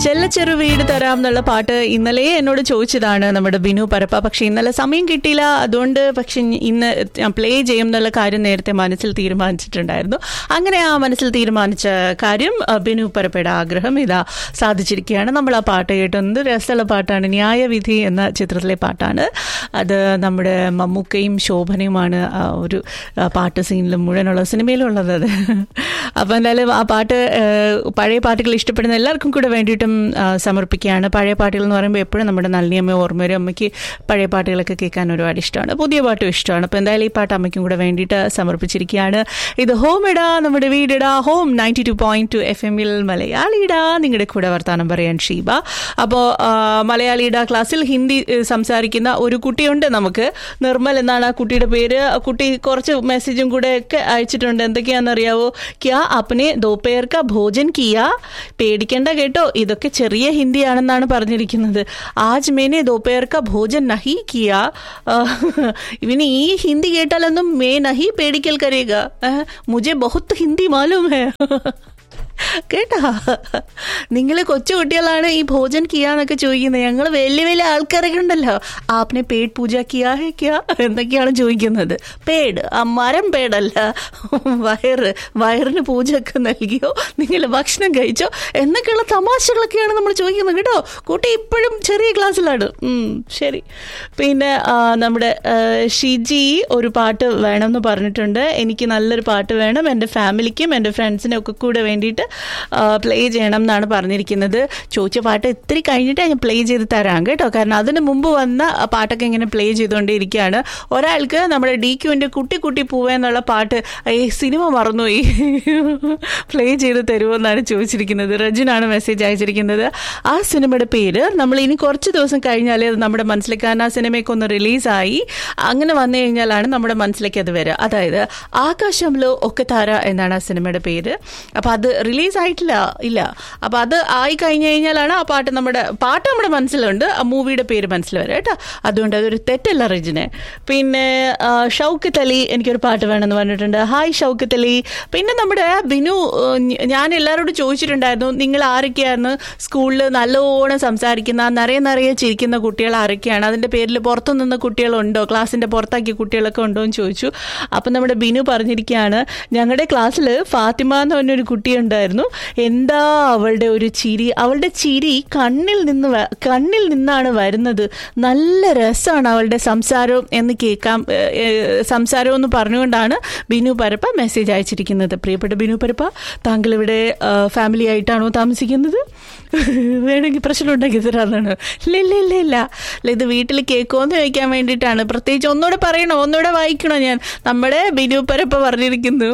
ചെല്ലച്ചെറു വീട് തരാം എന്നുള്ള പാട്ട് ഇന്നലെ എന്നോട് ചോദിച്ചതാണ് നമ്മുടെ ബിനു പരപ്പ പക്ഷെ ഇന്നലെ സമയം കിട്ടിയില്ല അതുകൊണ്ട് പക്ഷെ ഇന്ന് പ്ലേ ചെയ്യും എന്നുള്ള കാര്യം നേരത്തെ മനസ്സിൽ തീരുമാനിച്ചിട്ടുണ്ടായിരുന്നു അങ്ങനെ ആ മനസ്സിൽ തീരുമാനിച്ച കാര്യം അഹ്, ബിനു പരപ്പയുടെ ആഗ്രഹം ഇതാ സാധിച്ചിരിക്കുകയാണ് നമ്മൾ ആ പാട്ട് കേട്ടുന്നത് രസമുള്ള പാട്ടാണ് ന്യായവിധി എന്ന ചിത്രത്തിലെ പാട്ടാണ് അത് നമ്മുടെ മമ്മൂക്കയും ശോഭനയുമാണ് ആ ഒരു ആ, പാട്ട് സീനിലും മുഴുവനുള്ള സിനിമയിലുള്ളത് അത് അപ്പോൾ എന്തായാലും ആ പാട്ട് ഏഹ്, പഴയ പാട്ടുകൾ ഇഷ്ടപ്പെടുന്ന എല്ലാവർക്കും കൂടെ വേണ്ടിയിട്ടും ആ, സമർപ്പിക്കുകയാണ് പഴയ പാട്ടുകൾ എന്ന് പറയുമ്പോൾ എപ്പോഴും നമ്മുടെ നല്ലിയമ്മ ഓർമ്മ വരും അമ്മയ്ക്ക് പഴയ പാട്ടുകളൊക്കെ കേൾക്കാൻ ഒരുപാട് ഇഷ്ടമാണ് പുതിയ പാട്ടും ഇഷ്ടമാണ് അപ്പോൾ എന്തായാലും ഈ പാട്ട് അമ്മയ്ക്കും കൂടെ വേണ്ടിയിട്ട് സമർപ്പിച്ചിരിക്കുകയാണ് ഇത് ഹോം ഇടാ നമ്മുടെ വീടിടാ home ninety two point two എഫ് എമ്മിൽ മലയാളിടാ നിങ്ങളുടെ കൂടെ വർത്താനം പറയാൻ ഷീബ അപ്പോൾ മലയാളിയുടെ ക്ലാസ്സിൽ ഹിന്ദി ഏഹ്, സംസാരിക്കുന്ന ഒരു കുട്ടിയുണ്ട് നമുക്ക് നിർമ്മൽ എന്നാണ് ആ കുട്ടിയുടെ പേര് ആ കുട്ടി കുറച്ച് മെസ്സേജും കൂടെ ഒക്കെ അയച്ചിട്ടുണ്ട് എന്തൊക്കെയാണെന്നറിയാവോ ക്യാ അപ്പനെ ദോപ്പേർ കാ ഭോജൻ കിയാ പേടിക്കേണ്ട കേട്ടോ ഇതൊക്കെ ചെറിയ ഹിന്ദിയാണെന്നാണ് പറഞ്ഞിരിക്കുന്നത് ആജ് മേനെ ദോപ്പേർ കാ ഭോജൻ നഹി കിയാ ആ, ഇവന് ഈ ഹിന്ദി കേട്ടാലൊന്നും മേ നഹി പേടിക്കൽ കരേക മുझे बहुत ഹിന്ദി മാലൂം ഹേ കേട്ടാ നിങ്ങൾ കൊച്ചു കുട്ടികളാണ് ഈ ഭോജൻ കിയാന്നൊക്കെ ചോദിക്കുന്നത് ഞങ്ങൾ വലിയ വലിയ ആൾക്കാരൊക്കെ ഉണ്ടല്ലോ ആപ്നെ പേട് പൂജ കിയാ ഹേ ക്യാ എന്നൊക്കെയാണ് ചോദിക്കുന്നത് പേട് ആ മരം പേടല്ല വയറ് വയറിന് പൂജയൊക്കെ നൽകിയോ നിങ്ങൾ ഭക്ഷണം കഴിച്ചോ എന്നൊക്കെയുള്ള തമാശകളൊക്കെയാണ് നമ്മൾ ചോദിക്കുന്നത് കേട്ടോ കുട്ടി ഇപ്പോഴും ചെറിയ ക്ലാസ്സിലാണ് ഉം, ശരി പിന്നെ ആ, നമ്മുടെ ആ, ഷിജി ഒരു പാട്ട് വേണമെന്ന് പറഞ്ഞിട്ടുണ്ട് എനിക്ക് നല്ലൊരു പാട്ട് വേണം എൻ്റെ ഫാമിലിക്കും എൻ്റെ ഫ്രണ്ട്സിനും ഒക്കെ കൂടെ വേണ്ടിയിട്ട് പ്ലേ ചെയ്യണം എന്നാണ് പറഞ്ഞിരിക്കുന്നത് ചോദിച്ച പാട്ട് ഇത്തിരി കഴിഞ്ഞിട്ട് ഞാൻ പ്ലേ ചെയ്ത് തരാം കേട്ടോ കാരണം അതിന് മുമ്പ് വന്ന ആ പാട്ടൊക്കെ ഇങ്ങനെ പ്ലേ ചെയ്തുകൊണ്ടേയിരിക്കുകയാണ് ഒരാൾക്ക് നമ്മുടെ ഡി ക്യുവിൻ്റെ കുട്ടി കുട്ടി പൂവേ എന്നുള്ള പാട്ട് ഈ സിനിമ മറന്നുപോയി പ്ലേ ചെയ്ത് തരുമോ എന്നാണ് ചോദിച്ചിരിക്കുന്നത് റജിനാണ് മെസ്സേജ് അയച്ചിരിക്കുന്നത് ആ സിനിമയുടെ പേര് നമ്മൾ ഇനി കുറച്ച് ദിവസം കഴിഞ്ഞാലേ അത് നമ്മുടെ മനസ്സിലേക്ക് കാരണം ആ സിനിമയൊക്കെ ഒന്ന് റിലീസായി അങ്ങനെ വന്നു കഴിഞ്ഞാലാണ് നമ്മുടെ മനസ്സിലേക്ക് അത് വരിക അതായത് ആകാശംലോ ഒക്കെ താര എന്നാണ് ആ സിനിമയുടെ പേര് അപ്പോൾ അത് റിലീസ് ആയിട്ടില്ല ഇല്ല അപ്പോൾ അത് ആയി കഴിഞ്ഞു കഴിഞ്ഞാലാണ് ആ പാട്ട് നമ്മുടെ പാട്ട് നമ്മുടെ മനസ്സിലുണ്ട് ആ മൂവിയുടെ പേര് മനസ്സിൽ വരിക കേട്ടോ അതുകൊണ്ട് അതൊരു തെറ്റല്ല റിജിനെ പിന്നെ ആ, ഷൗക്കത്ത് അലി എനിക്കൊരു പാട്ട് വേണമെന്ന് പറഞ്ഞിട്ടുണ്ട് ഹായ് ഷൗക്കത്ത് അലി പിന്നെ നമ്മുടെ ബിനു ഏഹ്, ഞ- ഞാൻ എല്ലാവരോടും ചോദിച്ചിട്ടുണ്ടായിരുന്നു നിങ്ങൾ ആരൊക്കെയാണ് സ്കൂളിൽ നല്ലോണം സംസാരിക്കുന്ന നിറയെ നിറയെ ചിരിക്കുന്ന കുട്ടികൾ ആരൊക്കെയാണ് അതിൻ്റെ പേരിൽ പുറത്തു നിന്ന് കുട്ടികളുണ്ടോ ക്ലാസ്സിൻ്റെ പുറത്താക്കിയ കുട്ടികളൊക്കെ ഉണ്ടോ എന്ന് ചോദിച്ചു അപ്പം നമ്മുടെ ബിനു പറഞ്ഞിരിക്കുകയാണ് ഞങ്ങളുടെ ക്ലാസ്സിൽ ഫാത്തിമ എന്ന് പറഞ്ഞൊരു കുട്ടിയുണ്ടായിരുന്നു എന്താ അവളുടെ ഒരു ചിരി അവളുടെ ചിരി കണ്ണിൽ നിന്ന് വ- കണ്ണിൽ നിന്നാണ് വരുന്നത് നല്ല രസമാണ് അവളുടെ സംസാരവും എന്ന് കേൾക്കാം ഏഹ്, ഏഹ്, സംസാരം എന്ന് പറഞ്ഞുകൊണ്ടാണ് ബിനു പരപ്പ മെസ്സേജ് അയച്ചിരിക്കുന്നത് പ്രിയപ്പെട്ട ബിനു പരപ്പ താങ്കൾ ഇവിടെ ഫാമിലി ആയിട്ടാണോ താമസിക്കുന്നത് വേണമെങ്കിൽ പ്രശ്നം ഉണ്ടാക്കി തരാന്നാണ് ഇല്ല ഇല്ല ഇല്ല ഇല്ല ഇല്ല ഇത് വീട്ടിൽ കേൾക്കുമെന്ന് ചോദിക്കാൻ വേണ്ടിയിട്ടാണ് പ്രത്യേകിച്ച് ഒന്നുകൂടെ പറയണോ ഒന്നുകൂടെ വായിക്കണോ ഞാൻ നമ്മുടെ ബിനു പരപ്പ പറഞ്ഞിരിക്കുന്നു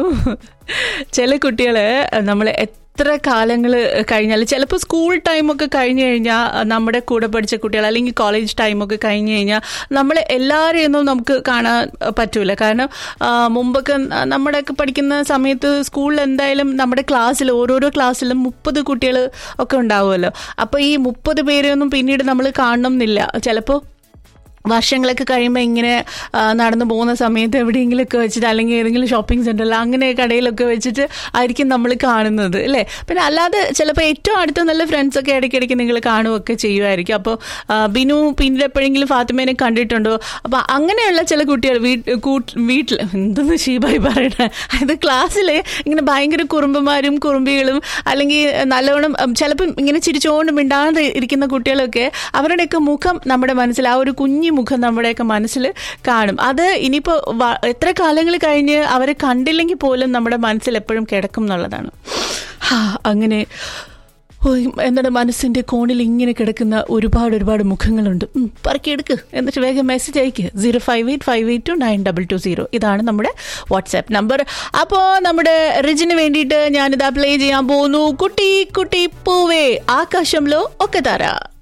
ചില കുട്ടികളെ നമ്മൾ എത്ര കാലങ്ങൾ കഴിഞ്ഞാൽ ചിലപ്പോൾ സ്കൂൾ ടൈമൊക്കെ കഴിഞ്ഞ് കഴിഞ്ഞാൽ നമ്മുടെ കൂടെ പഠിച്ച കുട്ടികൾ അല്ലെങ്കിൽ കോളേജ് ടൈമൊക്കെ കഴിഞ്ഞ് കഴിഞ്ഞാൽ നമ്മൾ എല്ലാവരെയൊന്നും നമുക്ക് കാണാൻ പറ്റൂല കാരണം ആ, മുമ്പൊക്കെ നമ്മുടെയൊക്കെ പഠിക്കുന്ന സമയത്ത് സ്കൂളിൽ എന്തായാലും നമ്മുടെ ക്ലാസ്സിൽ ഓരോരോ ക്ലാസ്സിലും മുപ്പത് കുട്ടികൾ ഒക്കെ ഉണ്ടാവുമല്ലോ അപ്പോൾ ഈ മുപ്പത് പേരെയൊന്നും പിന്നീട് നമ്മൾ കാണണം എന്നില്ല ചിലപ്പോൾ വർഷങ്ങളൊക്കെ കഴിയുമ്പോൾ ഇങ്ങനെ ആ, നടന്നു പോകുന്ന സമയത്ത് എവിടെയെങ്കിലുമൊക്കെ വെച്ചിട്ട് അല്ലെങ്കിൽ ഏതെങ്കിലും ഷോപ്പിംഗ് സെൻറ്ററിൽ അങ്ങനെ കടയിലൊക്കെ വെച്ചിട്ട് ആയിരിക്കും നമ്മൾ കാണുന്നത് അല്ലേ പിന്നെ അല്ലാതെ ചിലപ്പോൾ ഏറ്റവും അടുത്ത നല്ല ഫ്രണ്ട്സൊക്കെ ഇടയ്ക്കിടയ്ക്ക് നിങ്ങൾ കാണുകയൊക്കെ ചെയ്യുമായിരിക്കും അപ്പോൾ ആ, ബിനു പിന്നീട് എപ്പോഴെങ്കിലും ഫാത്തിമേനെ കണ്ടിട്ടുണ്ടോ അപ്പോൾ അങ്ങനെയുള്ള ചില കുട്ടികൾ വീട്ട് കൂട്ട് വീട്ടിൽ എന്തെന്ന് ഷീബായി പറയണേ അതായത് ക്ലാസ്സിൽ ഇങ്ങനെ ഭയങ്കര കുറുമ്പന്മാരും കുറുമ്പികളും അല്ലെങ്കിൽ നല്ലവണ്ണം ഉം, ചിലപ്പം ഇങ്ങനെ ചിരിച്ചുകൊണ്ട് മിണ്ടാതെ ഇരിക്കുന്ന കുട്ടികളൊക്കെ അവരുടെയൊക്കെ മുഖം നമ്മുടെ മനസ്സിൽ ആ ഒരു കുഞ്ഞു മുഖം നമ്മുടെയൊക്കെ മനസ്സിൽ കാണും അത് ഇനിയിപ്പോൾ എത്ര കാലങ്ങൾ കഴിഞ്ഞ് അവരെ കണ്ടില്ലെങ്കിൽ പോലും നമ്മുടെ മനസ്സിൽ എപ്പോഴും കിടക്കും എന്നുള്ളതാണ് ഹാ, അങ്ങനെ ഓ, എന്താണ് മനസ്സിന്റെ കോണിൽ ഇങ്ങനെ കിടക്കുന്ന ഒരുപാട് ഒരുപാട് മുഖങ്ങളുണ്ട് ഉം, പറക്കിയെടുക്ക് എന്നിട്ട് വേഗം മെസ്സേജ് അയക്ക് zero five eight five eight two nine double two zero ഇതാണ് നമ്മുടെ വാട്സാപ്പ് നമ്പർ അപ്പോൾ നമ്മുടെ റിജിന് വേണ്ടിയിട്ട് ഞാനിത് അപ്ലൈ ചെയ്യാൻ പോകുന്നു കുട്ടി കുട്ടി പൂവേ ആകാശംലോ ഒക്കെ തരാ